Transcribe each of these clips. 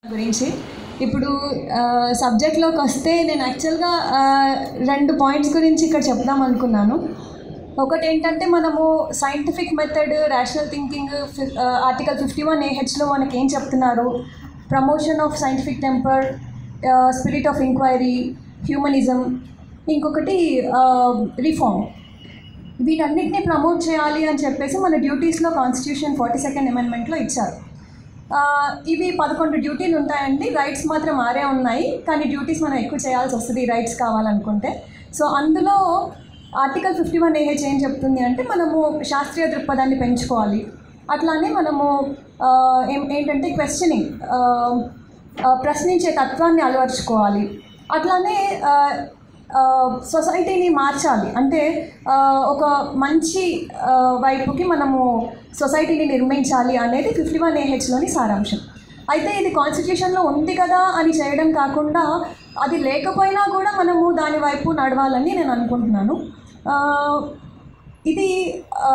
గురించి ఇప్పుడు సబ్జెక్ట్లోకి వస్తే నేను యాక్చువల్గా ఆ, రెండు పాయింట్స్ గురించి ఇక్కడ చెప్దాం అనుకున్నాను ఒకటి ఏంటంటే మనము scientific method rational thinking article fifty one ఏహెచ్లో మనకి ఏం చెప్తున్నారు promotion of scientific temper spirit of enquiry humanism ఇంకొకటి రిఫార్మ్ వీటన్నిటిని ప్రమోట్ చేయాలి అని చెప్పేసి మన డ్యూటీస్లో కాన్స్టిట్యూషన్ ఫార్టీ సెకండ్ అమెండ్మెంట్లో ఇచ్చారు ఆ, ఇవి పదకొండు డ్యూటీలు ఉంటాయండి రైట్స్ మాత్రం ఆరే ఉన్నాయి కానీ డ్యూటీస్ మనం ఎక్కువ చేయాల్సి వస్తుంది రైట్స్ కావాలనుకుంటే సో అందులో ఆర్టికల్ ఫిఫ్టీ వన్ ఏహెచ్ ఏం చెప్తుంది అంటే మనము శాస్త్రీయ దృక్పథాన్ని పెంచుకోవాలి అట్లానే మనము ఆ, ఏం ఏంటంటే క్వశ్చనింగ్ ప్రశ్నించే తత్వాన్ని అలవర్చుకోవాలి అట్లానే ఆ, ఆ, సొసైటీని మార్చాలి అంటే ఆ, ఒక మంచి ఆ, వైపుకి మనము సొసైటీని నిర్మించాలి అనేది ఫిఫ్టీ వన్ ఏహెచ్లోని సారాంశం అయితే ఇది కాన్స్టిట్యూషన్లో ఉంది కదా అని చేయడం కాకుండా అది లేకపోయినా కూడా మనము దాని వైపు నడవాలని నేను అనుకుంటున్నాను ఆ, ఇది ఆ,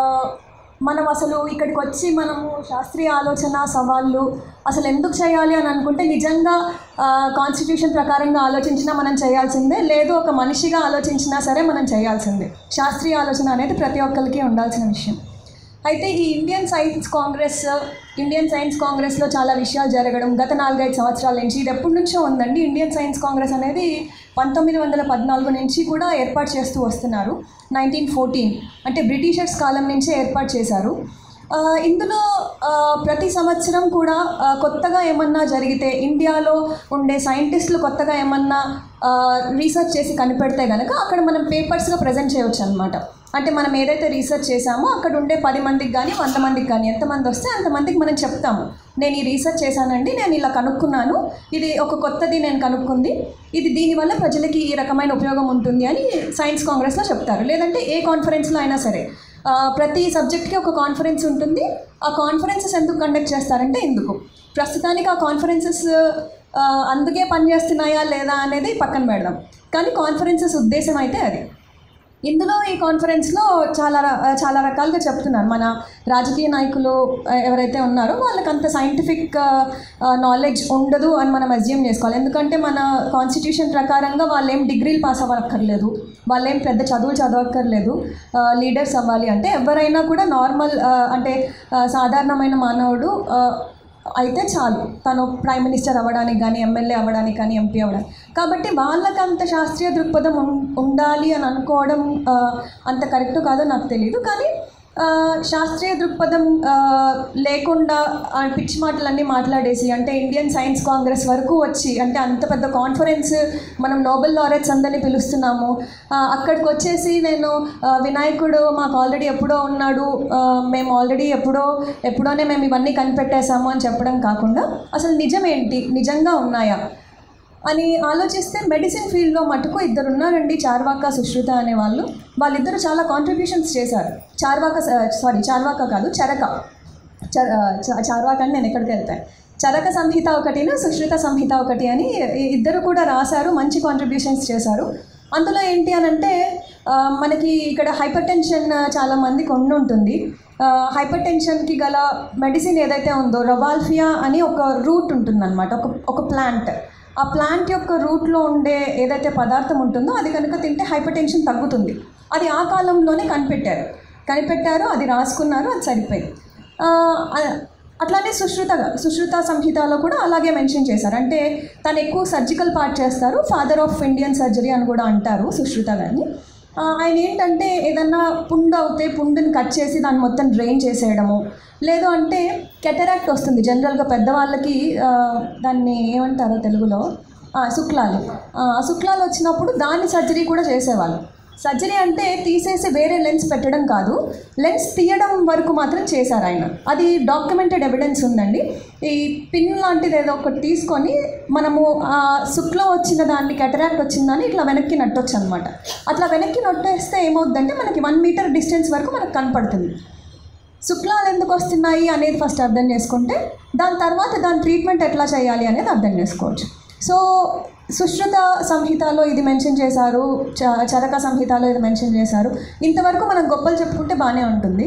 మనం అసలు ఇక్కడికి వచ్చి మనము శాస్త్రీయ ఆలోచన సవాళ్ళు అసలు ఎందుకు చేయాలి అని అనుకుంటే నిజంగా కాన్స్టిట్యూషన్ ప్రకారంగా ఆలోచించినా మనం చేయాల్సిందే లేదు ఒక మనిషిగా ఆలోచించినా సరే మనం చేయాల్సిందే శాస్త్రీయ ఆలోచన అనేది ప్రతి ఒక్కరికి ఉండాల్సిన విషయం అయితే ఈ Indian science congress Indian science కాంగ్రెస్లో చాలా విషయాలు జరగడం గత నాలుగైదు సంవత్సరాల నుంచి ఇది ఎప్పటి నుంచో ఉందండి ఇండియన్ సైన్స్ కాంగ్రెస్ అనేది పంతొమ్మిది వందల పద్నాలుగు నుంచి కూడా ఏర్పాటు చేస్తూ వస్తున్నారు నైన్టీన్ ఫోర్టీన్ అంటే బ్రిటిషర్స్ కాలం నుంచే ఏర్పాటు చేశారు ఆ, ఇందులో ఆ, ప్రతి సంవత్సరం కూడా ఆ, కొత్తగా ఏమన్నా జరిగితే ఇండియాలో ఉండే సైంటిస్టులు కొత్తగా ఏమన్నా ఆ, రీసెర్చ్ చేసి కనిపెడితే కనుక అక్కడ మనం పేపర్స్గా ప్రజెంట్ చేయొచ్చు అనమాట అంటే మనం ఏదైతే రీసెర్చ్ చేసామో అక్కడ ఉండే పది మందికి కానీ వంద మందికి కానీ ఎంతమంది వస్తే అంతమందికి మనం చెప్తాము నేను ఈ రీసెర్చ్ చేశానండి నేను ఇలా కనుక్కున్నాను ఇది ఒక కొత్తది నేను కనుక్కుంది ఇది దీనివల్ల ప్రజలకి ఈ రకమైన ఉపయోగం ఉంటుంది అని సైన్స్ కాంగ్రెస్లో చెప్తారు లేదంటే ఏ కాన్ఫరెన్స్లో అయినా సరే ఆ, ప్రతి సబ్జెక్ట్కి ఒక కాన్ఫరెన్స్ ఉంటుంది ఆ కాన్ఫరెన్సెస్ ఎందుకు కండక్ట్ చేస్తారంటే ఎందుకు ప్రస్తుతానికి ఆ కాన్ఫరెన్సెస్ ఆ, అందుకే పనిచేస్తున్నాయా లేదా అనేది పక్కన పెడదాం కానీ కాన్ఫరెన్సెస్ ఉద్దేశం అయితే అది ఇందులో ఈ కాన్ఫరెన్స్లో చాలా ర- చాలా రకాలుగా చెప్తున్నారు మన రాజకీయ నాయకులు ఆ, ఎవరైతే ఉన్నారో వాళ్ళకి అంత సైంటిఫిక్ నాలెడ్జ్ ఉండదు అని మనం అజ్యూమ్ చేసుకోవాలి ఎందుకంటే మన కాన్స్టిట్యూషన్ ప్రకారంగా వాళ్ళు ఏం డిగ్రీలు పాస్ అవ్వక్కర్లేదు వాళ్ళు ఏం పెద్ద చదువులు చదవక్కర్లేదు లీడర్స్ అవ్వాలి అంటే ఎవరైనా కూడా నార్మల్ అంటే ఆ, సాధారణమైన మానవుడు ఆ, అయితే చాలు తను ప్రైమ్ మినిస్టర్ అవ్వడానికి కానీ ఎమ్మెల్యే అవ్వడానికి కానీ ఎంపీ అవ్వడానికి కాబట్టి వాళ్ళకి అంత శాస్త్రీయ దృక్పథం ఉం- ఉండాలి అని అనుకోవడం ఆ, అంత కరెక్ట్ కాదో నాకు తెలియదు కానీ ఆ, శాస్త్రీయ దృక్పథం ఆ, లేకుండా ఆ పిచ్చి మాటలన్నీ మాట్లాడేసి అంటే ఇండియన్ సైన్స్ కాంగ్రెస్ వరకు వచ్చి అంటే అంత పెద్ద కాన్ఫరెన్స్ మనం నోబెల్ లారెట్స్ అందరినీ పిలుస్తున్నాము ఆ, అక్కడికి వచ్చేసి నేను ఆ, వినాయకుడు మాకు ఆల్రెడీ ఎప్పుడో ఉన్నాడు ఆ, మేము ఆల్రెడీ ఎప్పుడో ఎప్పుడోనే మేము ఇవన్నీ కనిపెట్టేశాము అని చెప్పడం కాకుండా అసలు నిజం ఏంటి నిజంగా ఉన్నాయా అని ఆలోచిస్తే మెడిసిన్ ఫీల్డ్లో మటుకు ఇద్దరు ఉన్నారండి చార్వాక సుశ్రుత అనే వాళ్ళు వాళ్ళిద్దరు చాలా కాంట్రిబ్యూషన్స్ చేశారు చార్వాక సారీ చార్వాక కాదు చరక చ- చ- చార్వాక అని నేను ఎక్కడికి వెళ్తాను చరక సంహిత ఒకటిను సుశ్రుత సంహిత ఒకటి అని ఈ ఇద్దరు కూడా రాశారు మంచి కాంట్రిబ్యూషన్స్ చేశారు అందులో ఏంటి అని అంటే ఆ, మనకి ఇక్కడ హైపర్ టెన్షన్ చాలా మందికి ఉండి ఉంటుంది హైపర్ టెన్షన్కి గల మెడిసిన్ ఏదైతే ఉందో రొవాల్ఫియా అని ఒక రూట్ ఉంటుందన్నమాట ఒక ఒక ప్లాంట్ ఆ ప్లాంట్ యొక్క రూట్లో ఉండే ఏదైతే పదార్థం ఉంటుందో అది కనుక తింటే హైపర్ టెన్షన్ తగ్గుతుంది అది ఆ కాలంలోనే కనిపెట్టారు కనిపెట్టారు అది రాసుకున్నారు అది సరిపోయింది ఆ, అ- అట్లానే సుశ్రుత సుశ్రుత సంహితలో కూడా అలాగే మెన్షన్ చేశారు అంటే తను ఎక్కువ సర్జికల్ పార్ట్ చేస్తారు ఫాదర్ ఆఫ్ ఇండియన్ సర్జరీ అని కూడా అంటారు సుశ్రుత గారిని ఆ, ఆయన ఏంటంటే ఏదన్నా పుండు అవుతే పుండుని కట్ చేసి దాన్ని మొత్తం డ్రైన్ చేసేయడము లేదు అంటే కెటరాక్ట్ వస్తుంది జనరల్గా పెద్దవాళ్ళకి ఆ, దాన్ని ఏమంటారో తెలుగులో ఆ, శుక్లాలు ఆ శుక్లాలు వచ్చినప్పుడు దాని సర్జరీ కూడా చేసేవాళ్ళు సర్జరీ అంటే తీసేసి వేరే లెన్స్ పెట్టడం కాదు లెన్స్ తీయడం వరకు మాత్రం చేశారు ఆయన అది డాక్యుమెంటెడ్ ఎవిడెన్స్ ఉందండి ఈ పిన్ లాంటిది ఏదో ఒకటి తీసుకొని మనము ఆ సుక్లో వచ్చిన దాన్ని కెటరాక్ట్ వచ్చిందని ఇట్లా వెనక్కి నట్టొచ్చు అనమాట అట్లా వెనక్కి నొట్టేస్తే ఏమవుద్దంటే మనకి వన్ మీటర్ డిస్టెన్స్ వరకు మనకు కనపడుతుంది శుక్లాలు ఎందుకు వస్తున్నాయి అనేది ఫస్ట్ అర్థం చేసుకుంటే దాని తర్వాత దాని ట్రీట్మెంట్ ఎట్లా చేయాలి అనేది అర్థం చేసుకోవచ్చు సో సుశ్రుత సంహితలో ఇది మెన్షన్ చేశారు చ చరక సంహితలో ఇది మెన్షన్ చేశారు ఇంతవరకు మనం గొప్పలు చెప్పుకుంటే బాగానే ఉంటుంది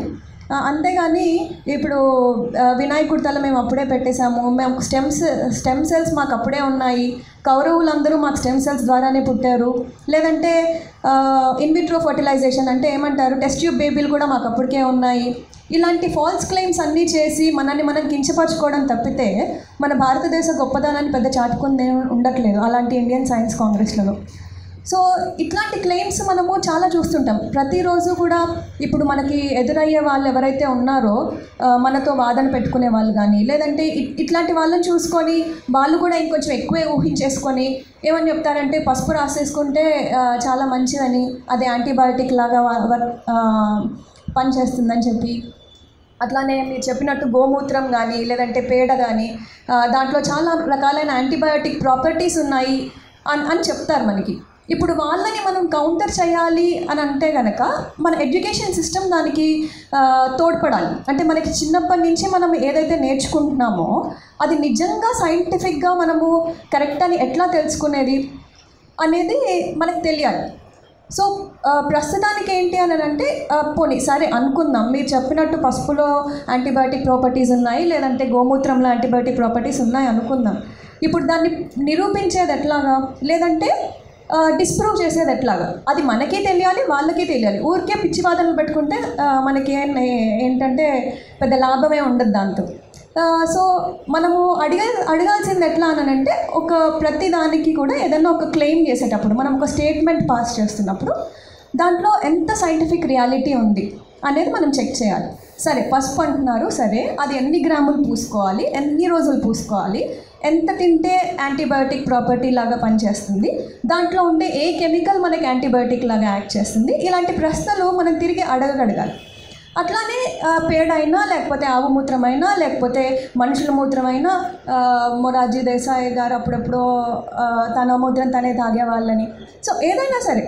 ఆ, అంతేగాని ఇప్పుడు ఆ, వినాయకుడి తల మేము అప్పుడే పెట్టేశాము మేము స్టెమ్స్ స్టెమ్ సెల్స్ మాకు అప్పుడే ఉన్నాయి కౌరవులందరూ మాకు స్టెమ్ సెల్స్ ద్వారానే పుట్టారు లేదంటే ఇన్విట్రో ఫర్టిలైజేషన్ అంటే ఏమంటారు టెస్ట్ ట్యూబ్ బేబీలు కూడా మాకు అప్పటికే ఉన్నాయి ఇలాంటి ఫాల్స్ క్లెయిమ్స్ అన్నీ చేసి మనల్ని మనం కించపరచుకోవడం తప్పితే మన భారతదేశ గొప్పదనాన్ని పెద్ద చాటుకుంది ఉండట్లేదు అలాంటి ఇండియన్ సైన్స్ కాంగ్రెస్లలో సో ఇట్లాంటి క్లెయిమ్స్ మనము చాలా చూస్తుంటాం ప్రతిరోజు కూడా ఇప్పుడు మనకి ఎదురయ్యే వాళ్ళు ఎవరైతే ఉన్నారో ఆ, మనతో వాదన పెట్టుకునే వాళ్ళు కానీ లేదంటే ఇ- ఇట్లాంటి వాళ్ళని చూసుకొని వాళ్ళు కూడా ఇంకొంచెం ఎక్కువే ఊహించేసుకొని ఏమని చెప్తారంటే పసుపు రాసేసుకుంటే ఆ, చాలా మంచిదని అది యాంటీబయాటిక్ లాగా వ- వ- ఆ, పనిచేస్తుందని చెప్పి అట్లానే మీరు చెప్పినట్టు గోమూత్రం కానీ లేదంటే పేడ కానీ దాంట్లో చాలా రకాలైన యాంటీబయాటిక్ ప్రాపర్టీస్ ఉన్నాయి అని అని చెప్తారు మనకి ఇప్పుడు వాళ్ళని మనం కౌంటర్ చేయాలి అని అంటే కనుక మన ఎడ్యుకేషన్ సిస్టమ్ దానికి ఆ, తోడ్పడాలి అంటే మనకి చిన్నప్పటి నుంచి మనం ఏదైతే నేర్చుకుంటున్నామో అది నిజంగా సైంటిఫిక్గా మనము కరెక్ట్ అని ఎట్లా తెలుసుకునేది అనేది మనకు తెలియాలి సో ఆ, ప్రస్తుతానికి ఏంటి అని అంటే ఆ, పోనీ సరే అనుకుందాం మీరు చెప్పినట్టు పసుపులో యాంటీబయాటిక్ ప్రాపర్టీస్ ఉన్నాయి లేదంటే గోమూత్రంలో యాంటీబయాటిక్ ప్రాపర్టీస్ ఉన్నాయి అనుకుందాం ఇప్పుడు దాన్ని నిరూపించేది ఎట్లాగా లేదంటే డిస్ప్రూవ్ చేసేది ఎట్లాగా అది మనకి తెలియాలి వాళ్ళకి తెలియాలి ఊరికే పిచ్చివాదనలు పెట్టుకుంటే ఆ, మనకి ఏం ఏంటంటే పెద్ద లాభమే ఉండదు దాంతో ఆ, సో మనము అడిగ అడగాల్సింది ఎట్లా అని అంటే ఒక ప్రతి దానికి కూడా ఏదైనా ఒక క్లెయిమ్ చేసేటప్పుడు మనం ఒక స్టేట్మెంట్ పాస్ చేస్తున్నప్పుడు దాంట్లో ఎంత సైంటిఫిక్ రియాలిటీ ఉంది అనేది మనం చెక్ చేయాలి సరే పసుపు అంటున్నారు సరే అది ఎన్ని గ్రాములు పూసుకోవాలి ఎన్ని రోజులు పూసుకోవాలి ఎంత తింటే యాంటీబయాటిక్ ప్రాపర్టీ లాగా పనిచేస్తుంది దాంట్లో ఉండే ఏ కెమికల్ మనకి యాంటీబయాటిక్ లాగా యాక్ట్ చేస్తుంది ఇలాంటి ప్రశ్నలు మనం తిరిగి అడగగలగాలి అట్లానే ఆ, పేడ అయినా లేకపోతే ఆవు మూత్రమైనా లేకపోతే మనుషుల మూత్రమైనా ఆ, మొరార్జీ దేశాయ్ గారు అప్పుడప్పుడు ఆ, తన మూత్రం తనే తాగేవాళ్ళని సో ఏదైనా సరే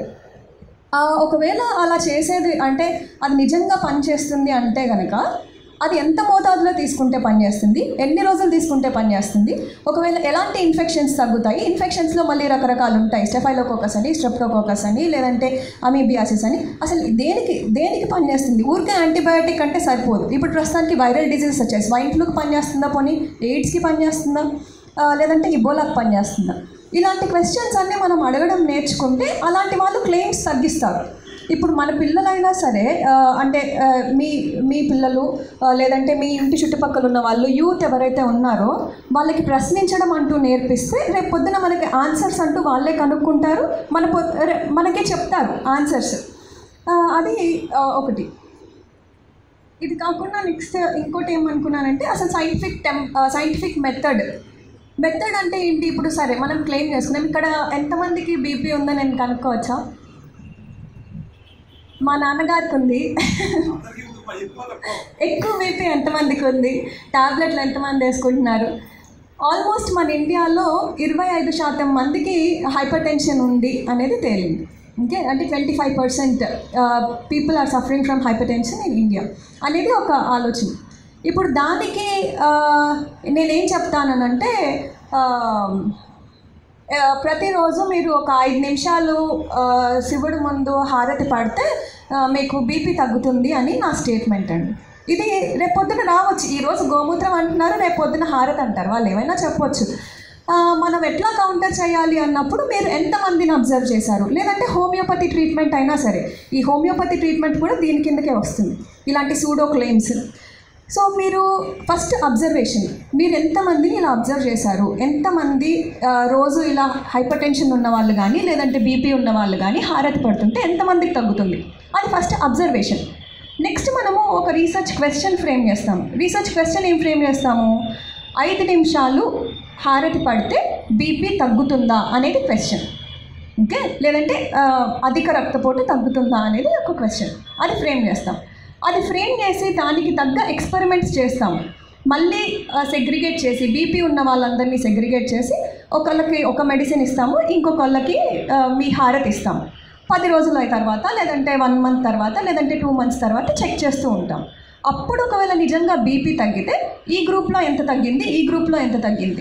ఆ, ఒకవేళ అలా చేసేది అంటే అది నిజంగా పనిచేస్తుంది అంటే కనుక అది ఎంత మోతాదులో తీసుకుంటే పనిచేస్తుంది ఎన్ని రోజులు తీసుకుంటే పనిచేస్తుంది ఒకవేళ ఎలాంటి ఇన్ఫెక్షన్స్ తగ్గుతాయి ఇన్ఫెక్షన్స్లో మళ్ళీ రకరకాలు ఉంటాయి స్టెఫైలోకోకస్ అని స్ట్రెప్టోకోకస్ అని లేదంటే అమీబియాసిస్ అని అసలు దేనికి దేనికి పనిచేస్తుంది ఊరికే యాంటీబయాటిక్ అంటే సరిపోదు ఇప్పుడు ప్రస్తుతానికి వైరల్ డిజీజెస్ వచ్చాయి స్వైన్ ఫ్లూకి పనిచేస్తుందా పోనీ ఎయిడ్స్కి పనిచేస్తుందా ఆ, లేదంటే ఇబోలాకి పనిచేస్తుందా ఇలాంటి క్వశ్చన్స్ అన్నీ మనం అడగడం నేర్చుకుంటే అలాంటి వాళ్ళు క్లెయిమ్స్ తగ్గిస్తారు ఇప్పుడు మన పిల్లలైనా సరే ఆ, అంటే ఆ, మీ మీ పిల్లలు ఆ, లేదంటే మీ ఇంటి చుట్టుపక్కల ఉన్న వాళ్ళు యూత్ ఎవరైతే ఉన్నారో వాళ్ళకి ప్రశ్నించడం అంటూ నేర్పిస్తే రేపు పొద్దున మనకి ఆన్సర్స్ అంటూ వాళ్ళే కనుక్కుంటారు మన పొ- రే- మనకే చెప్తారు ఆన్సర్స్ అది ఆ, ఒకటి ఇది కాకుండా నెక్స్ట్ ఇంకోటి ఏమనుకున్నానంటే అసలు సైంటిఫిక్ టెం సైంటిఫిక్ మెథడ్ మెథడ్ అంటే ఏంటి ఇప్పుడు సరే మనం క్లెయిమ్ చేసుకున్నాం ఇక్కడ ఎంతమందికి బీపీ ఉందని నేను కనుక్కోవచ్చా మా నాన్నగారికి ఉంది ఎక్కువ బీపీ ఎంతమందికి ఉంది టాబ్లెట్లు ఎంతమంది వేసుకుంటున్నారు ఆల్మోస్ట్ మన ఇండియాలో ఇరవై ఐదు శాతం మందికి హైపర్ టెన్షన్ ఉంది అనేది తేలింది ఓకే అంటే twenty five percent people are suffering from hypertension in India అనేది ఒక ఆలోచన ఇప్పుడు దానికి ఆ, నేనేం చెప్తానంటే ఆ, ఆ, ప్రతిరోజు మీరు ఒక ఐదు నిమిషాలు ఆ, శివుడి ముందు హారతి పడితే ఆ, మీకు బీపీ తగ్గుతుంది అని నా స్టేట్మెంట్ అండి ఇది రేపొద్దున రావచ్చు ఈరోజు గోమూత్రం అంటున్నారు రేపొద్దున హారతి అంటారు వాళ్ళు ఏమైనా చెప్పొచ్చు ఆ, మనం ఎట్లా కౌంటర్ చేయాలి అన్నప్పుడు మీరు ఎంతమందిని అబ్జర్వ్ చేశారు లేదంటే హోమియోపతి ట్రీట్మెంట్ అయినా సరే ఈ హోమియోపతి ట్రీట్మెంట్ కూడా దీని కిందకే వస్తుంది ఇలాంటి సూడో క్లెయిమ్స్ సో మీరు ఫస్ట్ అబ్జర్వేషన్ మీరు ఎంతమందిని ఇలా అబ్జర్వ్ చేశారు ఎంతమంది ఆ, రోజు ఇలా హైపర్ టెన్షన్ ఉన్న వాళ్ళు కానీ లేదంటే బీపీ ఉన్న వాళ్ళు కానీ హారతి పడుతుంటే ఎంతమందికి తగ్గుతుంది అది ఫస్ట్ అబ్జర్వేషన్ నెక్స్ట్ మనము ఒక రీసెర్చ్ క్వశ్చన్ ఫ్రేమ్ చేస్తాము రీసెర్చ్ క్వశ్చన్ ఏం ఫ్రేమ్ చేస్తాము ఐదు నిమిషాలు హారతి పడితే బీపీ తగ్గుతుందా అనేది క్వశ్చన్ ఓకే లేదంటే ఆ, అధిక రక్తపోటు తగ్గుతుందా అనేది ఒక క్వశ్చన్ అది ఫ్రేమ్ చేస్తాం అది ఫ్రేమ్ చేసి దానికి తగ్గ ఎక్స్పెరిమెంట్స్ చేస్తాం మళ్ళీ సెగ్రిగేట్ చేసి బీపీ ఉన్న వాళ్ళందరినీ సెగ్రిగేట్ చేసి ఒకళ్ళకి ఒక మెడిసిన్ ఇస్తాము ఇంకొకళ్ళకి ఆ, మీ హారతి ఇస్తాము పది రోజుల తర్వాత లేదంటే వన్ మంత్ తర్వాత లేదంటే టూ మంత్స్ తర్వాత చెక్ చేస్తూ ఉంటాం అప్పుడు ఒకవేళ నిజంగా బీపీ తగ్గితే ఈ గ్రూప్లో ఎంత తగ్గింది ఈ గ్రూప్లో ఎంత తగ్గింది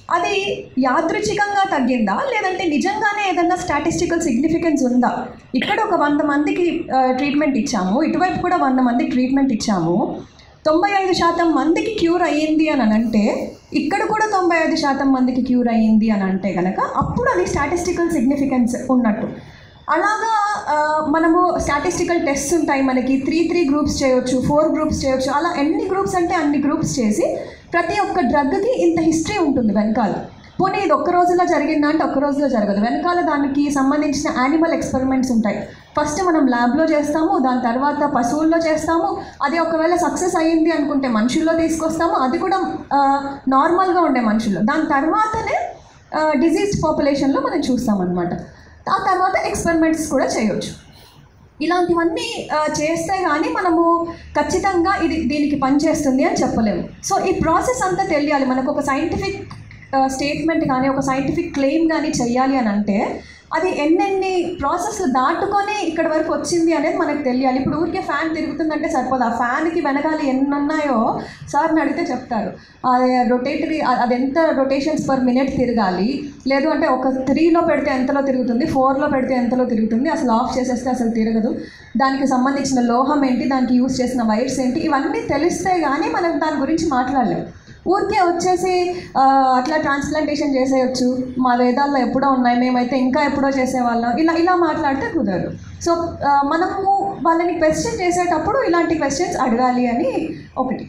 అది యాదృచ్ఛికంగా తగ్గిందా లేదంటే నిజంగానే ఏదన్నా స్టాటిస్టికల్ సిగ్నిఫికెన్స్ ఉందా ఇక్కడ ఒక వంద మందికి ట్రీట్మెంట్ ఇచ్చాము ఇటువైపు కూడా వంద మందికి ట్రీట్మెంట్ ఇచ్చాము తొంభై ఐదు శాతం మందికి క్యూర్ అయ్యింది అని అంటే ఇక్కడ కూడా తొంభై ఐదు శాతం మందికి క్యూర్ అయ్యింది అని అంటే కనుక అప్పుడు అది స్టాటిస్టికల్ సిగ్నిఫికెన్స్ ఉన్నట్టు అలాగా ఆ, మనము స్టాటిస్టికల్ టెస్ట్స్ ఉంటాయి మనకి త్రీ త్రీ గ్రూప్స్ చేయొచ్చు ఫోర్ గ్రూప్స్ చేయొచ్చు అలా ఎన్ని గ్రూప్స్ అంటే అన్ని గ్రూప్స్ చేసి ప్రతి ఒక్క డ్రగ్కి ఇంత హిస్టరీ ఉంటుంది వెనకాల పోనీ ఇది ఒక్క రోజులో జరిగిందా అంటే ఒక్క రోజులో జరగదు వెనకాల దానికి సంబంధించిన యానిమల్ ఎక్స్పెరిమెంట్స్ ఉంటాయి ఫస్ట్ మనం ల్యాబ్లో చేస్తాము దాని తర్వాత పశువుల్లో చేస్తాము అది ఒకవేళ సక్సెస్ అయ్యింది అనుకుంటే మనుషుల్లో తీసుకొస్తాము అది కూడా నార్మల్గా ఉండే మనుషుల్లో దాని తర్వాతనే డిజీజ్ పాపులేషన్లో మనం చూస్తామన్నమాట ఆ తర్వాత ఎక్స్పెరిమెంట్స్ కూడా చేయొచ్చు ఇలాంటివన్నీ ఆ, చేస్తే కానీ మనము ఖచ్చితంగా ఇది దీనికి పనిచేస్తుంది అని చెప్పలేము సో ఈ ప్రాసెస్ అంతా తెలియాలి మనకు ఒక సైంటిఫిక్ స్టేట్మెంట్ కానీ ఒక సైంటిఫిక్ క్లెయిమ్ కానీ చెయ్యాలి అని అంటే అది ఎన్నెన్ని ప్రాసెస్ దాటుకొని ఇక్కడ వరకు వచ్చింది అనేది మనకు తెలియాలి ఇప్పుడు ఊరికే ఫ్యాన్ తిరుగుతుందంటే సరిపోదు ఆ ఫ్యాన్కి వెనకాల ఎన్ని ఉన్నాయో సార్ని అడిగితే చెప్తారు అది రొటేటరీ అది ఎంత రొటేషన్స్ పర్ మినిట్ తిరగాలి లేదు అంటే ఒక త్రీలో పెడితే ఎంతలో తిరుగుతుంది ఫోర్లో పెడితే ఎంతలో తిరుగుతుంది అసలు ఆఫ్ చేసేస్తే అసలు తిరగదు దానికి సంబంధించిన లోహం ఏంటి దానికి యూస్ చేసిన వైర్స్ ఏంటి ఇవన్నీ తెలిస్తే కానీ మనం దాని గురించి మాట్లాడలేము ఊరికే వచ్చేసి ఆ, అట్లా ట్రాన్స్ప్లాంటేషన్ చేసేయచ్చు మా వేదాల్లో ఎప్పుడో ఉన్నాయి మేమైతే ఇంకా ఎప్పుడో చేసేవాళ్ళం ఇలా ఇలా మాట్లాడితే కుదరదు సో ఆ, మనము వాళ్ళని క్వశ్చన్ చేసేటప్పుడు ఇలాంటి క్వశ్చన్స్ అడగాలి అని ఒకటి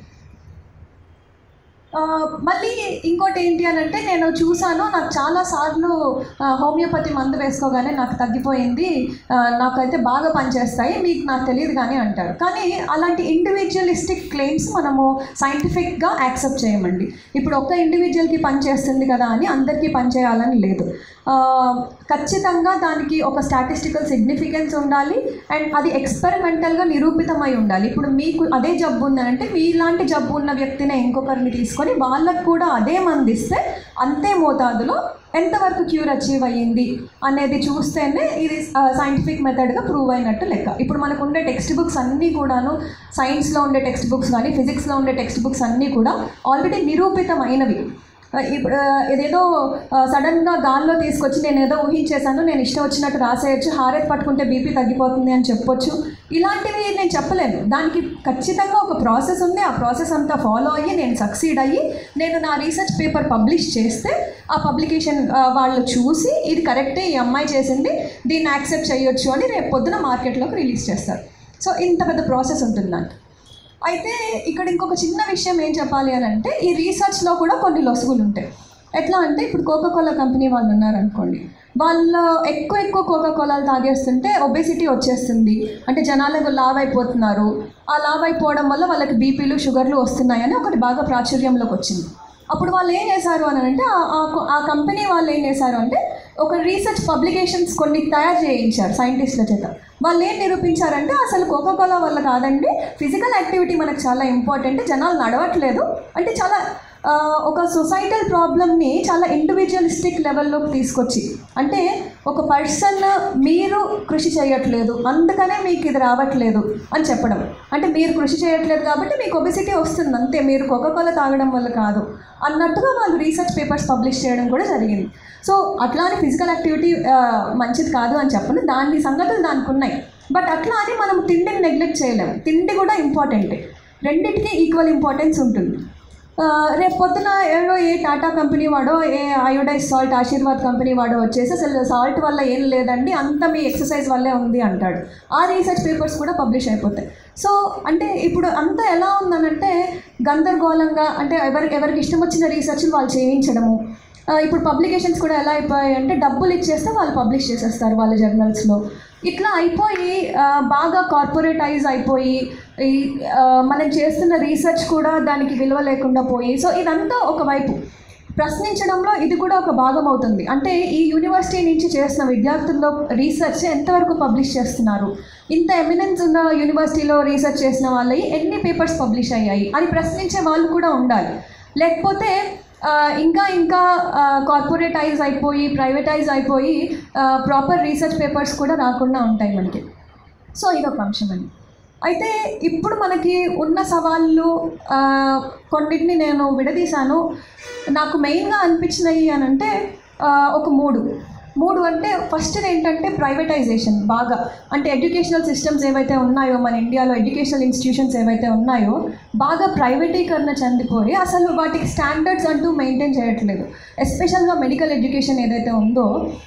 ఆ, మళ్ళీ ఇంకోటి ఏంటి అని అంటే నేను చూసాను నాకు చాలాసార్లు హోమియోపతి మందు వేసుకోగానే నాకు తగ్గిపోయింది ఆ, నాకైతే బాగా పనిచేస్తాయి మీకు నాకు తెలియదు కానీ అంటారు కానీ అలాంటి ఇండివిజువలిస్టిక్ క్లెయిమ్స్ మనము సైంటిఫిక్గా యాక్సెప్ట్ చేయమండి ఇప్పుడు ఒక్క ఇండివిజువల్కి పనిచేస్తుంది కదా అని అందరికీ పనిచేయాలని లేదు ఆ, ఖచ్చితంగా దానికి ఒక స్టాటిస్టికల్ సిగ్నిఫికెన్స్ ఉండాలి అండ్ అది ఎక్స్పెరిమెంటల్గా నిరూపితమై ఉండాలి ఇప్పుడు మీకు అదే జబ్బు ఉందంటే మీలాంటి జబ్బు ఉన్న వ్యక్తిని ఇంకొకరిని తీసుకొని వాళ్ళకు కూడా అదే మందిస్తే అంతే మోతాదులో ఎంతవరకు క్యూర్ అచీవ్ అయ్యింది అనేది చూస్తేనే ఇది సైంటిఫిక్ మెథడ్గా ప్రూవ్ అయినట్టు లెక్క ఇప్పుడు మనకు ఉండే టెక్స్ట్ బుక్స్ అన్నీ కూడాను సైన్స్లో ఉండే టెక్స్ట్ బుక్స్ కానీ ఫిజిక్స్లో ఉండే టెక్స్ట్ బుక్స్ అన్నీ కూడా ఆల్రెడీ నిరూపితమైనవి ఆ, ఇప్పుడు ఆ, ఇదేదో సడన్గా గాల్లో తీసుకొచ్చి నేను ఏదో ఊహించేశాను నేను ఇష్టం వచ్చినట్టు రాసేయచ్చు హారెత్ పట్టుకుంటే బీపీ తగ్గిపోతుంది అని చెప్పొచ్చు ఇలాంటివి నేను చెప్పలేను దానికి ఖచ్చితంగా ఒక ప్రాసెస్ ఉంది ఆ ప్రాసెస్ అంతా ఫాలో అయ్యి నేను సక్సీడ్ అయ్యి నేను నా రీసెర్చ్ పేపర్ పబ్లిష్ చేస్తే ఆ పబ్లికేషన్ వాళ్ళు చూసి ఇది కరెక్టే ఈ అమ్మాయి చేసింది దీన్ని యాక్సెప్ట్ చేయొచ్చు అని రేపు పొద్దున మార్కెట్లోకి రిలీజ్ చేస్తారు సో ఇంత పెద్ద ప్రాసెస్ ఉంటుంది దానికి అయితే ఇక్కడ ఇంకొక చిన్న విషయం ఏం చెప్పాలి అని అంటే ఈ రీసెర్చ్లో కూడా కొన్ని లొసుగులు ఉంటాయి ఎట్లా అంటే ఇప్పుడు కోకా కోలా కంపెనీ వాళ్ళు ఉన్నారనుకోండి వాళ్ళు ఎక్కువ ఎక్కువ కోకా కోలాలు తాగేస్తుంటే ఒబేసిటీ వచ్చేస్తుంది అంటే జనాలకు లావ్ అయిపోతున్నారు ఆ లావ్ అయిపోవడం వల్ల వాళ్ళకి బీపీలు షుగర్లు వస్తున్నాయని ఒకటి బాగా ప్రాచుర్యంలోకి వచ్చింది అప్పుడు వాళ్ళు ఏం చేశారు అని అంటే ఆ- ఆ కొ- ఆ కంపెనీ వాళ్ళు ఏం చేశారు అంటే ఒక రీసెర్చ్ పబ్లికేషన్స్ కొన్ని తయారు చేయించారు సైంటిస్టుల చేత వాళ్ళు ఏం నిరూపించారంటే అసలు కోకోకోలా వల్ల కాదండి ఫిజికల్ యాక్టివిటీ మనకు చాలా ఇంపార్టెంట్ జనాలు నడవట్లేదు అంటే చాలా ఆ, ఒక సొసైటల్ ప్రాబ్లమ్ని చాలా ఇండివిజువలిస్టిక్ లెవెల్లోకి తీసుకొచ్చి అంటే ఒక పర్సన్ మీరు కృషి చేయట్లేదు అందుకనే మీకు ఇది రావట్లేదు అని చెప్పడం అంటే మీరు కృషి చేయట్లేదు కాబట్టి మీకు ఒబిసిటీ వస్తుంది అంతే మీరు కోకోకోలా తాగడం వల్ల కాదు అన్నట్టుగా వాళ్ళు రీసెర్చ్ పేపర్స్ పబ్లిష్ చేయడం కూడా జరిగింది సో అట్లా అని ఫిజికల్ యాక్టివిటీ మంచిది కాదు అని చెప్పను దాని సంగతులు దానికి ఉన్నాయి బట్ అట్లా అని మనం తిండిని నెగ్లెక్ట్ చేయలేము తిండి కూడా ఇంపార్టెంటే రెండింటికి ఈక్వల్ ఇంపార్టెన్స్ ఉంటుంది ఆ, రేపు పొద్దున ఎవరో ఏ టాటా కంపెనీ వాడో ఏ అయోడైజ్ సాల్ట్ ఆశీర్వాద్ కంపెనీ వాడో వచ్చేసి అసలు సాల్ట్ వల్ల ఏం లేదండి అంత మీ ఎక్సర్సైజ్ వల్లే ఉంది అంటాడు ఆ రీసెర్చ్ పేపర్స్ కూడా పబ్లిష్ అయిపోతాయి సో అంటే ఇప్పుడు అంతా ఎలా ఉందనంటే గందరగోళంగా అంటే ఎవరికి ఎవరికి ఇష్టం వచ్చిన రీసెర్చ్ వాళ్ళు చేయించడము ఆ, ఇప్పుడు పబ్లికేషన్స్ కూడా ఎలా అయిపోయాయి అంటే డబ్బులు ఇచ్చేస్తే వాళ్ళు పబ్లిష్ చేసేస్తారు వాళ్ళ జర్నల్స్లో ఇట్లా అయిపోయి ఆ, బాగా కార్పొరేటైజ్ అయిపోయి ఈ ఆ, మనం చేస్తున్న రీసెర్చ్ కూడా దానికి విలువ లేకుండా పోయి సో ఇదంతా ఒకవైపు ప్రశ్నించడంలో ఇది కూడా ఒక భాగం అవుతుంది అంటే ఈ యూనివర్సిటీ నుంచి చేసిన విద్యార్థుల్లో రీసెర్చ్ ఎంతవరకు పబ్లిష్ చేస్తున్నారు ఇంత ఎమినెన్స్ ఉన్న యూనివర్సిటీలో రీసెర్చ్ చేసిన వాళ్ళవి ఎన్ని పేపర్స్ పబ్లిష్ అయ్యాయి అని ప్రశ్నించే వాళ్ళు కూడా ఉండాలి లేకపోతే ఆ, ఇంకా ఇంకా కార్పొరేటైజ్ అయిపోయి ప్రైవేటైజ్ అయిపోయి ప్రాపర్ రీసెర్చ్ పేపర్స్ కూడా రాకుండా ఉంటాయి మనకి సో ఇదొక అంశం అండి అయితే ఇప్పుడు మనకి ఉన్న సవాళ్ళు ఆ, కొన్నిటిని నేను విడదీశాను నాకు మెయిన్గా అనిపించినవి అని అంటే ఆ, ఒక మూడు మూడు అంటే ఫస్ట్ ఏంటంటే ప్రైవేటైజేషన్ బాగా అంటే ఎడ్యుకేషనల్ సిస్టమ్స్ ఏవైతే ఉన్నాయో మన ఇండియాలో ఎడ్యుకేషనల్ ఇన్స్టిట్యూషన్స్ ఏవైతే ఉన్నాయో బాగా ప్రైవేటీకరణ చెందిపోయి అసలు వాటికి స్టాండర్డ్స్ అంటూ మెయింటైన్ చేయట్లేదు ఎస్పెషల్గా మెడికల్ ఎడ్యుకేషన్ ఏదైతే ఉందో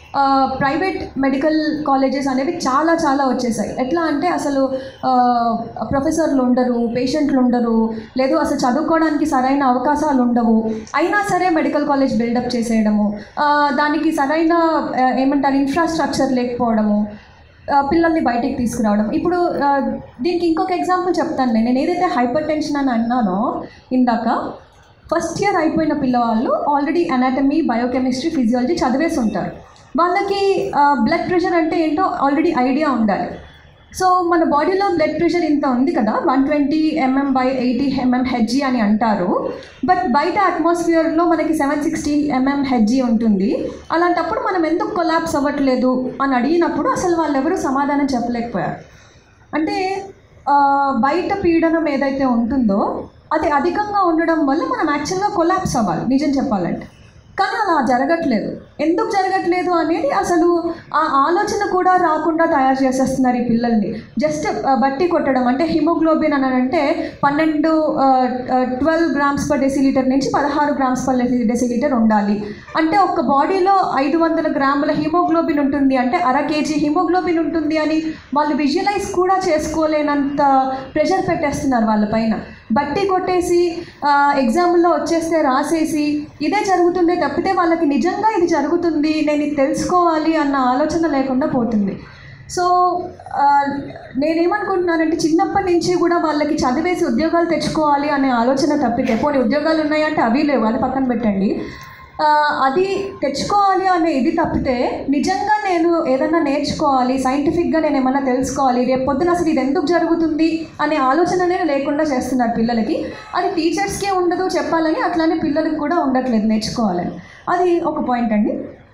ప్రైవేట్ మెడికల్ కాలేజెస్ అనేవి చాలా చాలా వచ్చేసాయి ఎట్లా అంటే అసలు ఆ, ప్రొఫెసర్లు ఉండరు పేషెంట్లు ఉండరు లేదు అసలు చదువుకోవడానికి సరైన అవకాశాలు ఉండవు అయినా సరే మెడికల్ కాలేజ్ బిల్డప్ చేసేయడము ఆ, దానికి సరైన ఆ, ఏమంటారు ఇన్ఫ్రాస్ట్రక్చర్ లేకపోవడము ఆ, పిల్లల్ని బయటికి తీసుకురావడం ఇప్పుడు ఆ, దీనికి ఇంకొక ఎగ్జాంపుల్ చెప్తాను నేను నేను ఏదైతే హైపర్ టెన్షన్ అని అన్నానో ఇందాక ఫస్ట్ ఇయర్ అయిపోయిన పిల్లవాళ్ళు ఆల్రెడీ అనాటమీ బయోకెమిస్ట్రీ ఫిజియాలజీ చదివేసి ఉంటారు వాళ్ళకి బ్లడ్ ప్రెషర్ అంటే ఏంటో ఆల్రెడీ ఐడియా ఉండాలి సో మన బాడీలో బ్లడ్ ప్రెషర్ ఇంత ఉంది కదా one twenty MM by eighty MM HG అని అంటారు బట్ బయట అట్మాస్ఫియర్లో మనకి సెవెన్ సిక్స్టీ ఎంఎం హెచ్జీ ఉంటుంది అలాంటప్పుడు మనం ఎందుకు కొలాప్స్ అవ్వట్లేదు అని అడిగినప్పుడు అసలు వాళ్ళు ఎవరు సమాధానం చెప్పలేకపోయారు అంటే ఆ, బయట పీడనం ఏదైతే ఉంటుందో అది అధికంగా ఉండడం వల్ల మనం యాక్చువల్గా కొలాప్స్ అవ్వాలి నిజం చెప్పాలంటే కానీ అలా జరగట్లేదు ఎందుకు జరగట్లేదు అనేది అసలు ఆ ఆలోచన కూడా రాకుండా తయారు చేసేస్తున్నారు ఈ పిల్లల్ని జస్ట్ బట్టి కొట్టడం అంటే హిమోగ్లోబిన్ అని అంటే పన్నెండు ట్వెల్వ్ గ్రామ్స్ పర్ డెసిలీటర్ నుంచి పదహారు గ్రామ్స్ పర్ డెసిలీటర్ ఉండాలి అంటే ఒక బాడీలో ఐదు వందల గ్రాముల హిమోగ్లోబిన్ ఉంటుంది అంటే అర కేజీ హిమోగ్లోబిన్ ఉంటుంది అని వాళ్ళు విజువలైజ్ కూడా చేసుకోలేనంత ప్రెషర్ పెట్టేస్తున్నారు వాళ్ళపైన బట్టి కొట్టేసి ఆ, ఎగ్జామ్లో వచ్చేస్తే రాసేసి ఇదే జరుగుతుందే తప్పితే వాళ్ళకి నిజంగా ఇది జరుగుతుంది నేను ఇది తెలుసుకోవాలి అన్న ఆలోచన లేకుండా పోతుంది సో ఆ, నేనేమనుకుంటున్నానంటే చిన్నప్పటి నుంచి కూడా వాళ్ళకి చదివేసి ఉద్యోగాలు తెచ్చుకోవాలి అనే ఆలోచన తప్పితే పోనీ ఉద్యోగాలు ఉన్నాయంటే అవి లేవు అది పక్కన పెట్టండి ఆ, అది తెచ్చుకోవాలి అనే ఇది తప్పితే నిజంగా నేను ఏదైనా నేర్చుకోవాలి సైంటిఫిక్గా నేను ఏమైనా తెలుసుకోవాలి రేపు పొద్దున అసలు ఇది ఎందుకు జరుగుతుంది అనే ఆలోచననే లేకుండా చేస్తున్నారు పిల్లలకి అది టీచర్స్కే ఉండదు చెప్పాలని అట్లానే పిల్లలకి కూడా ఉండట్లేదు నేర్చుకోవాలని అది ఒక పాయింట్ అండి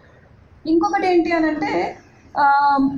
ఇంకొకటి ఏంటి అని అంటే ఆ,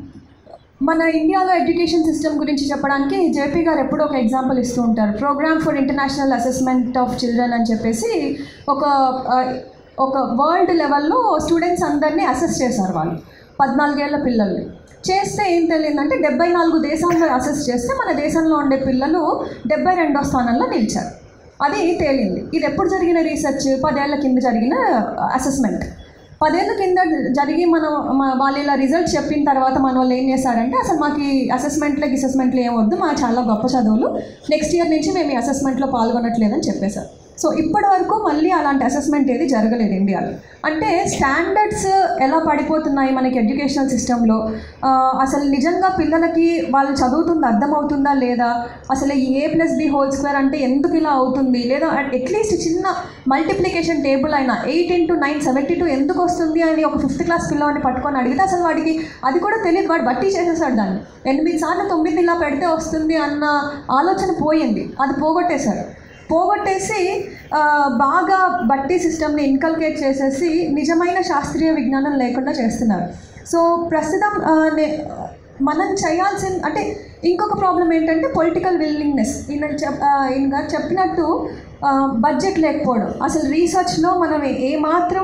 మన ఇండియాలో ఎడ్యుకేషన్ సిస్టమ్ గురించి చెప్పడానికి జేపీ గారు ఎప్పుడూ ఒక ఎగ్జాంపుల్ ఇస్తూ ఉంటారు programme for international assessment of children అని చెప్పేసి ఒక ఆ, ఒక వరల్డ్ లెవెల్లో స్టూడెంట్స్ అందరినీ అసెస్ చేశారు వాళ్ళు పద్నాలుగేళ్ల పిల్లల్ని చేస్తే ఏం తెలియదంటే డెబ్బై నాలుగు దేశాల్లో అసెస్ చేస్తే మన దేశంలో ఉండే పిల్లలు డెబ్బై రెండో స్థానంలో నిలిచారు అది తేలింది ఇది ఎప్పుడు జరిగిన రీసెర్చ్ పదేళ్ల కింద జరిగిన అసెస్మెంట్ పదేళ్ళ కింద జరిగి మనం మ- వాళ్ళు ఇలా రిజల్ట్స్ చెప్పిన తర్వాత మన వాళ్ళు ఏం చేశారంటే అసలు మాకు ఈ అసెస్మెంట్లకి అసెస్మెంట్లు ఏం వద్దు మా చాలా గొప్ప చదువులు నెక్స్ట్ ఇయర్ నుంచి మేము ఈ అసెస్మెంట్లో పాల్గొనట్లేదని చెప్పేశారు సో ఇప్పటి వరకు మళ్ళీ అలాంటి అసెస్మెంట్ ఏది జరగలేదు ఇండియాలో అంటే స్టాండర్డ్స్ ఎలా పడిపోతున్నాయి మనకి ఎడ్యుకేషనల్ సిస్టంలో అసలు నిజంగా పిల్లలకి వాళ్ళు చదువుతుంది అర్థమవుతుందా లేదా అసలు ఈ A plus B whole square అంటే ఎందుకు ఇలా అవుతుంది లేదా అట్లీస్ట్ చిన్న మల్టిప్లికేషన్ టేబుల్ అయినా eight into nine seventy two ఎందుకు వస్తుంది అని ఒక ఫిఫ్త్ క్లాస్ పిల్లవాడిని పట్టుకొని అడిగితే అసలు వాడికి అది కూడా తెలియదు వాడు బట్టి చేసేసాడు దాన్ని ఎనిమిది సార్లు తొమ్మిది ఇలా పెడితే వస్తుంది అన్న ఆలోచన పోయింది అది పోగొట్టేశారు పోగొట్టేసి ఆ, బాగా బట్టి సిస్టమ్ని ఇన్కల్కేట్ చేసేసి నిజమైన శాస్త్రీయ విజ్ఞానం లేకుండా చేస్తున్నారు సో ప్రస్తుతం ఆ, నే- మనం చేయాల్సిన అంటే ఇంకొక ప్రాబ్లం ఏంటంటే పొలిటికల్ విల్లింగ్నెస్ ఈయన చెప్ ఆ, ఈయన గారు చెప్పినట్టు బడ్జెట్ లేకపోవడం అసలు రీసెర్చ్లో మనం ఏమాత్రం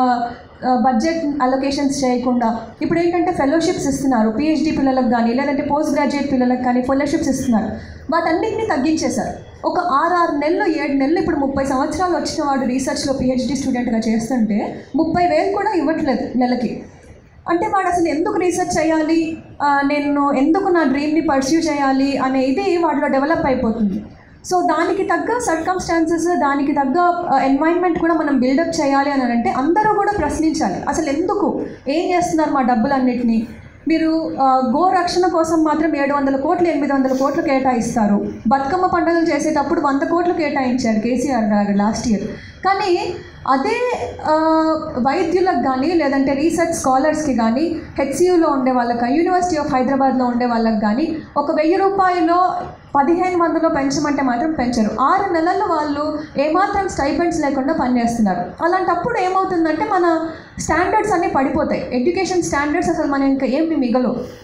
బడ్జెట్ అలొకేషన్స్ చేయకుండా ఇప్పుడు ఏంటంటే ఫెలోషిప్స్ ఇస్తున్నారు పిహెచ్డి పిల్లలకు కానీ లేదంటే పోస్ట్ గ్రాడ్యుయేట్ పిల్లలకు కానీ ఫెలోషిప్స్ ఇస్తున్నారు వాటన్నిటిని తగ్గించేశారు ఒక ఆరు ఆరు నెలలు ఏడు నెలలు ఇప్పుడు ముప్పై సంవత్సరాలు వచ్చిన వాడు రీసెర్చ్లో పిహెచ్డి స్టూడెంట్గా చేస్తుంటే ముప్పై వేలు కూడా ఇవ్వట్లేదు నెలకి అంటే వాడు అసలు ఎందుకు రీసెర్చ్ చేయాలి ఆ, నేను ఎందుకు నా డ్రీమ్ని పర్స్యూ చేయాలి అనే ఇది వాడిలో డెవలప్ అయిపోతుంది సో దానికి తగ్గ సర్కమ్స్టాన్సెస్ దానికి తగ్గ ఎన్వైర్న్మెంట్ కూడా మనం బిల్డప్ చేయాలి అని అంటే అందరూ కూడా ప్రశ్నించాలి అసలు ఎందుకు ఏం చేస్తున్నారు మా డబ్బులన్నిటినీ మీరు ఆ, గో రక్షణ కోసం మాత్రం ఏడు వందల కోట్లు ఎనిమిది వందల కోట్లు కేటాయిస్తారు బతుకమ్మ పండుగలు చేసేటప్పుడు వంద కోట్లు కేటాయించారు కేసీఆర్ గారు లాస్ట్ ఇయర్ కానీ అదే ఆ, వైద్యులకు కానీ లేదంటే రీసెర్చ్ స్కాలర్స్కి కానీ హెచ్సియులో ఉండే వాళ్ళకి యూనివర్సిటీ ఆఫ్ హైదరాబాద్లో ఉండే వాళ్ళకి కానీ ఒక వెయ్యి రూపాయలు పదిహేను వందలు పెంచమంటే మాత్రం పెంచరు ఆరు నెలల్లో వాళ్ళు ఏమాత్రం స్టైపెండ్స్ లేకుండా పనిచేస్తున్నారు అలాంటప్పుడు ఏమవుతుందంటే మన స్టాండర్డ్స్ అన్నీ పడిపోతాయి ఎడ్యుకేషన్ స్టాండర్డ్స్ అసలు మనం ఇంకా ఏమి మిగలవు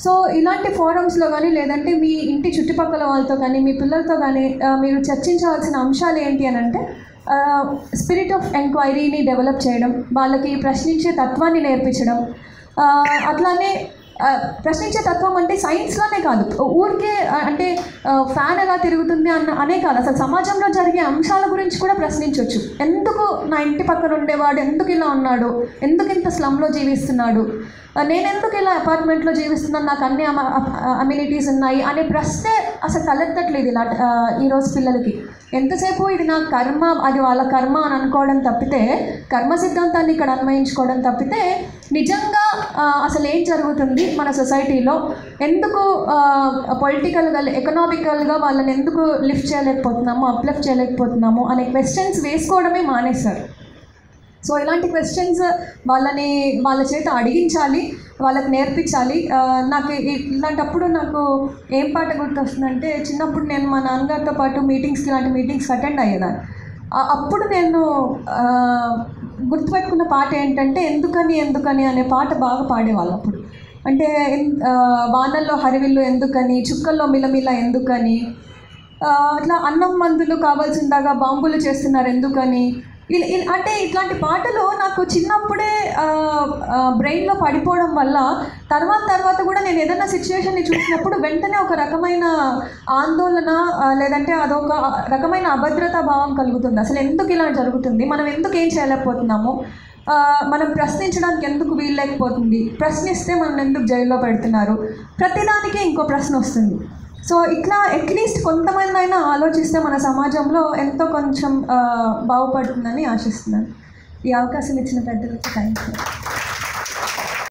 సో ఇలాంటి ఫోరమ్స్లో కానీ లేదంటే మీ ఇంటి చుట్టుపక్కల వాళ్ళతో కానీ మీ పిల్లలతో కానీ ఆ, మీరు చర్చించవలసిన అంశాలు ఏంటి అని అంటే స్పిరిట్ ఆఫ్ ఎంక్వైరీని డెవలప్ చేయడం వాళ్ళకి ప్రశ్నించే తత్వాన్ని నేర్పించడం ఆ, అట్లానే ఆ, ప్రశ్నించే తత్వం అంటే సైన్స్లోనే కాదు ఊరికే ఆ, అంటే ఫ్యాన్ ఎలా తిరుగుతుంది అన్న అనే కాదు అసలు సమాజంలో జరిగే అంశాల గురించి కూడా ప్రశ్నించవచ్చు ఎందుకు నా ఇంటి పక్కన ఉండేవాడు ఎందుకు ఇలా ఉన్నాడు ఎందుకు ఇంత స్లమ్లో జీవిస్తున్నాడు ఆ, నేను ఎందుకు ఇలా అపార్ట్మెంట్లో జీవిస్తున్నాను నాకు అన్ని అమ్యూనిటీస్ ఉన్నాయి అనే ప్రశ్నే అసలు తలెత్తట్లేదు ఇలా ఆ, ఈరోజు పిల్లలకి ఎంతసేపు ఇది నా కర్మ అది వాళ్ళ కర్మ అని అనుకోవడం తప్పితే కర్మ సిద్ధాంతాన్ని ఇక్కడ అన్వయించుకోవడం తప్పితే నిజంగా ఆ, అసలు ఏం జరుగుతుంది మన సొసైటీలో ఎందుకు పొలిటికల్గా ఎకనామికల్గా వాళ్ళని ఎందుకు లిఫ్ట్ చేయలేకపోతున్నాము అప్లిఫ్ట్ చేయలేకపోతున్నాము అనే క్వశ్చన్స్ వేసుకోవడమే మానేశారు సో ఇలాంటి క్వశ్చన్స్ వాళ్ళని వాళ్ళ చేత అడిగించాలి వాళ్ళకి నేర్పించాలి ఆ, నాకు ఇ- ఇలాంటప్పుడు నాకు ఏం పాట గుర్తొస్తుందంటే చిన్నప్పుడు నేను మా నాన్నగారితో పాటు మీటింగ్స్కి ఇలాంటి మీటింగ్స్కి అటెండ్ అయ్యేదాన్ని ఆ- అప్పుడు నేను ఆ, గుర్తుపెట్టుకున్న పాట ఏంటంటే ఎందుకని ఎందుకని అనే పాట బాగా పాడేవాళ్ళు అప్పుడు అంటే ఎన్- ఆ, వానల్లో హరివిల్లు ఎందుకని చుక్కల్లో మిలమిల ఎందుకని ఆ, అట్లా అన్నం మందులు కావాల్సిందాగా బాంబులు చేస్తున్నారు ఎందుకని ఇల్- ఇల్- అంటే ఇట్లాంటి పాటలు నాకు చిన్నప్పుడే బ్రెయిన్లో పడిపోవడం వల్ల తర్వాత తర్వాత కూడా నేను ఏదైనా సిచ్యువేషన్ని చూసినప్పుడు వెంటనే ఒక రకమైన ఆందోళన ఆ, లేదంటే అదొక రకమైన అభద్రతా భావం కలుగుతుంది అసలు ఎందుకు ఇలా జరుగుతుంది మనం ఎందుకు ఏం చేయలేకపోతున్నాము ఆ, మనం ప్రశ్నించడానికి ఎందుకు వీలు లేకపోతుంది ప్రశ్నిస్తే మనం ఎందుకు జైల్లో పెడుతున్నారు ప్రతిదానికి ఇంకో ప్రశ్న వస్తుంది సో ఇట్లా అట్లీస్ట్ కొంతమంది అయినా ఆలోచిస్తే మన సమాజంలో ఎంతో కొంచెం ఆ, బాగుపడుతుందని ఆశిస్తున్నాను ఈ అవకాశం ఇచ్చిన పెద్దలకు థ్యాంక్ యూ